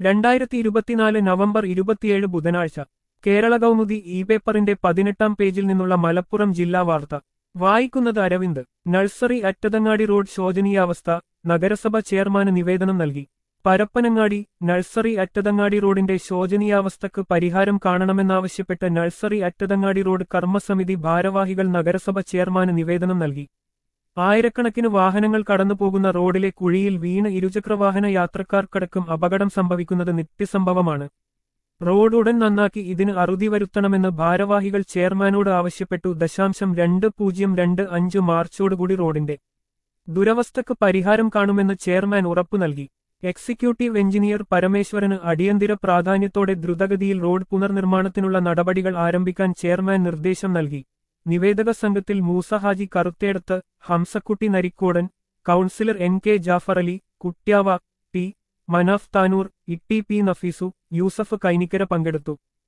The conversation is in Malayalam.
രണ്ടായിരത്തി ഇരുപത്തിനാല് നവംബർ ഇരുപത്തിയേഴ് ബുധനാഴ്ച കേരള കൗമുദി ഇ പേപ്പറിന്റെ പതിനെട്ടാം പേജിൽ നിന്നുള്ള മലപ്പുറം ജില്ലാ വാർത്ത വായിക്കുന്നത് അരവിന്ദ് നഴ്സറി അറ്റതങ്ങാടി റോഡ് ശോചനീയാവസ്ഥ നഗരസഭ ചെയർമാന് നിവേദനം നൽകി പരപ്പനങ്ങാടി നഴ്സറി അറ്റതങ്ങാടി റോഡിന്റെ ശോചനീയാവസ്ഥക്ക് പരിഹാരം കാണണമെന്നാവശ്യപ്പെട്ട് നഴ്സറി അറ്റതങ്ങാടി റോഡ് കർമ്മസമിതി ഭാരവാഹികൾ നഗരസഭ ചെയർമാന് നിവേദനം നൽകി ആയിരക്കണക്കിന് വാഹനങ്ങൾ കടന്നുപോകുന്ന റോഡിലെ കുഴിയിൽ വീണ് ഇരുചക്രവാഹന യാത്രക്കാർക്കടക്കം അപകടം സംഭവിക്കുന്നത് നിത്യസംഭവമാണ് റോഡ് ഉടൻ നന്നാക്കി ഇതിന് അറുതി വരുത്തണമെന്ന് ഭാരവാഹികൾ ചെയർമാനോട് ആവശ്യപ്പെട്ടു ദശാംശം രണ്ട് പൂജ്യം രണ്ട് അഞ്ച് മാർച്ചോടുകൂടി റോഡിന്റെ ദുരവസ്ഥക്ക് പരിഹാരം കാണുമെന്ന് ചെയർമാൻ ഉറപ്പു നൽകി എക്സിക്യൂട്ടീവ് എഞ്ചിനീയർ പരമേശ്വരന് അടിയന്തര പ്രാധാന്യത്തോടെ ദ്രുതഗതിയിൽ റോഡ് പുനർനിർമ്മാണത്തിനുള്ള നടപടികൾ ആരംഭിക്കാൻ ചെയർമാൻ നിർദ്ദേശം നൽകി നിവേദക സംഘത്തിൽ Moosa Haji Karuthedath Hamzakutty Narikkodan councillor N K Jafar Ali Kutyava P Manaf Tanur Itty P Nafeesu Yusuf Kainikkara പങ്കെടുത്തു